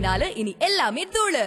நாலு இனி எல்லாமே தூளு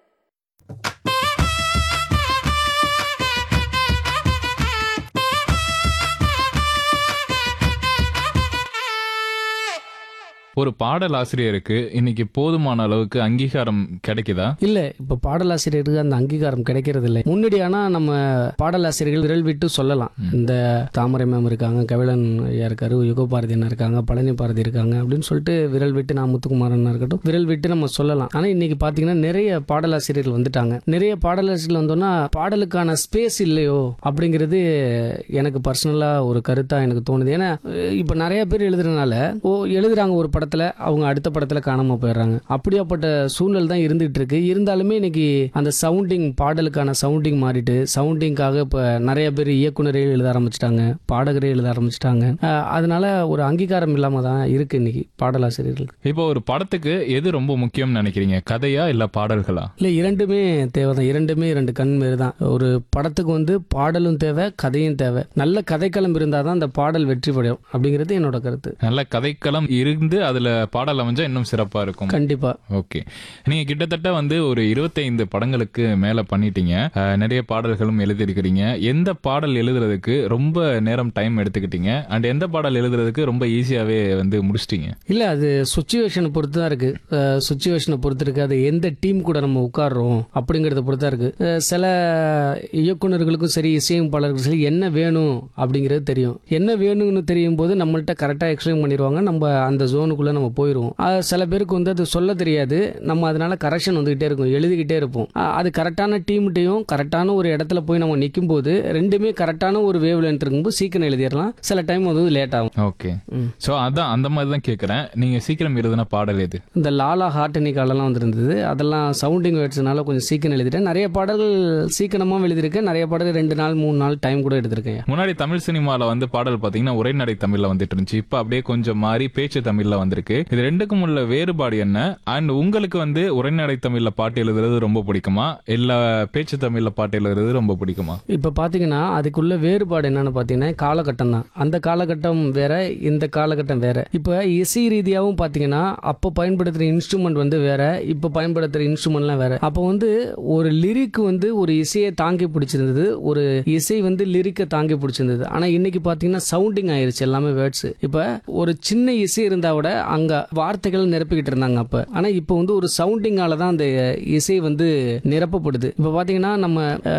ஒரு பாடல் ஆசிரியருக்கு இன்னைக்கு போதுமான அளவுக்கு அங்கீகாரம் கிடைக்குதா இல்ல இப்ப பாடலாசிரியருக்கு அந்த அங்கீகாரம் கிடைக்கிறது இல்லை முன்னாடி ஆனா நம்ம பாடலாசிரியர்கள் விரல் விட்டு சொல்லலாம் இந்த தாமரை மேம் இருக்காங்க கவிழன் ஐயா இருக்காரு யுக பாரதி அண்ணா இருக்காங்க பழனி பாரதி இருக்காங்க அப்படின்னு சொல்லிட்டு விரல் விட்டு நான் முத்துக்குமார் அண்ணா இருக்கட்டும் விரல் விட்டு நம்ம சொல்லலாம் ஆனா இன்னைக்கு பாத்தீங்கன்னா நிறைய பாடலாசிரியர்கள் வந்துட்டாங்க நிறைய பாடலாசிரியர்கள் வந்தோம்னா பாடலுக்கான ஸ்பேஸ் இல்லையோ அப்படிங்கிறது எனக்கு பர்சனலா ஒரு கருத்தா எனக்கு தோணுது ஏன்னா அஹ் இப்ப நிறைய பேர் எழுதுறதுனால ஓ எழுதுறாங்க ஒரு படத்துல அவங்க அடுத்த படத்துல காணாம போயிடுறாங்க அப்படியாப்பட்ட சூழ்நிலை தான் இருந்துகிட்டு இருக்கு இருந்தாலுமே இன்னைக்கு அந்த சவுண்டிங் பாடலுக்கான சவுண்டிங் மாறிட்டு சவுண்டிங்காக இப்ப நிறைய பேர் இயக்குனரே எழுத ஆரம்பிச்சிட்டாங்க பாடகரே எழுத ஆரம்பிச்சிட்டாங்க அஹ் அதனால ஒரு அங்கீகாரம் இல்லாம தான் இருக்கு இன்னைக்கு பாடலாசிரியர்களுக்கு இப்போ ஒரு படத்துக்கு எது ரொம்ப முக்கியம்னு நினைக்கிறீங்க கதையா இல்ல பாடல்களா இல்ல இரண்டுமே தேவை தான் இரண்டுமே இரண்டு கண் மாரி தான் ஒரு படத்துக்கு வந்து பாடலும் தேவை கதையும் தேவை நல்ல கதைக்களம் இருந்தால் தான் அந்த பாடல் வெற்றி பெறும் அப்படிங்கிறது என்னோட கருத்து நல்ல கதைக்களம் இருந்து அதுல பாடல் அமைஞ்சா இன்னும் சிறப்பா இருக்கும் கண்டிப்பா ஓகே நீங்க கிட்டத்தட்ட வந்து ஒரு இருபத்தைந்து படங்களுக்கு மேல பண்ணிட்டீங்க அஹ், நிறைய பாடல்களும் எழுதியிருக்கிறீங்க எந்த பாடல் எழுதுறதுக்கு ரொம்ப நேரம் டைம் எடுத்துக்கிட்டீங்க அண்ட் எந்த பாடல் எழுதுறதுக்கு ரொம்ப ஈஸியாவே வந்து முடிச்சிட்டீங்க இல்ல அது சுச்சுவேஷனை பொறுத்து தான் இருக்கு சுச்சுவேஷனை பொறுத்து இருக்கு அது எந்த டீம் கூட நம்ம உட்கார்றோம் அப்படிங்கறத பொறுத்து தான் இருக்கு அஹ் சில இயக்குனர்களுக்கும் சரி இசையமைப்பாளர்களுக்கும் சரி என்ன வேணும் அப்படிங்கிறது தெரியும் என்ன வேணும்னு தெரியும் போது நம்மள்ட்ட கரெக்டா எக்ஸ்பிளைன் பண்ணிடுவாங்க நம்ம அந்த ஜோனுக்குள்ள நம்ம போயிடுவோம் அஹ் சில பேருக்கு வந்து அது சொல்ல தெரியாது நம்ம அதனால கரெக்ஷன் வந்துகிட்டே இருக்கும் எழுதிக்கிட்டே இருப்போம் அஹ் அது கரெக்டான டீம்கிட்டையும் கரெக்டான ஒரு இடத்துல போய் நம்ம நிற்கும் போது ரெண்டுமே கரெக்டான ஒரு வேவ் லென்த் இருக்கும்போது சீக்கிரம் எழுதிடலாம் சில டைம் வந்து லேட் ஆகும் ஓகே ம். சோ அதான் அந்த மாதிரி தான் கேக்குறேன் நீங்க சீக்கிரம் எழுதுன பாடல் எது இந்த லாலா ஹார்டனிக்காலெல்லாம் வந்துருந்தது அதெல்லாம் சவுண்டிங் வேர்ட்ஸ்னால கொஞ்சம் சீக்கிரம் எழுதிட்டேன் நிறைய பாடல்கள் சீக்கிரமாக எழுதியிருக்கேன் நிறைய பாடல் ரெண்டு நாள் மூணு நாள் டைம் கூட எடுத்திருக்கேன் முன்னாடி தமிழ் சினிமால வந்து பாடல் பாத்தீங்கன்னா உரைநடை தமிழ்ல வந்துட்டு இருந்துச்சு இப்ப அப்படியே கொஞ்சம் மாறி பேச்சு தமிழ்ல வந்திருக்கு இது ரெண்டுக்கும் உள்ள வேறுபாடு என்ன அண்ட் உங்களுக்கு வந்து உரைநடை தமிழ்ல பாட்டு எழுதுறது ரொம்ப பிடிக்குமா இல்ல பேச்சு தமிழ்ல பாட்டு எழுதுறது ரொம்ப பிடிக்குமா இப்போ பார்த்தீங்கன்னா அதுக்குள்ள வேறுபாடு என்னன்னு பார்த்தீங்கன்னா காலகட்டம் தான் அந்த காலகட்டம் வேற இந்த காலகட்டம் வேற இப்போ இசை ரீதியாகவும் பார்த்தீங்கன்னா அப்போ பயன்படுத்துகிற இன்ஸ்ட்ருமெண்ட் வந்து வேற இப்போ பயன்படுத்துகிற இன்ஸ்ட்ருமெண்ட்லாம் வேற அப்போ வந்து ஒரு லிரிக் வந்து ஒரு இசையை தாங்கி பிடிச்சிருந்தது ஒரு இசை வந்து லிரிக்கை தாங்கி பிடிச்சிருந்தது ஆனால் இன்னைக்கு பார்த்தீங்கன்னா சவுண்டிங் ஆயிருச்சு எல்லாமே வேர்ட்ஸ் இப்போ ஒரு சின்ன இசை இருந்தால் விட அங்கே வார்த்தைகள் நிரப்பிக்கிட்டு இருந்தாங்க அப்போ ஆனால் இப்போ வந்து ஒரு சவுண்டிங்கால தான் அந்த இசை வந்து நிரப்பப்படுது இப்போ பார்த்தீங்கன்னா நம்ம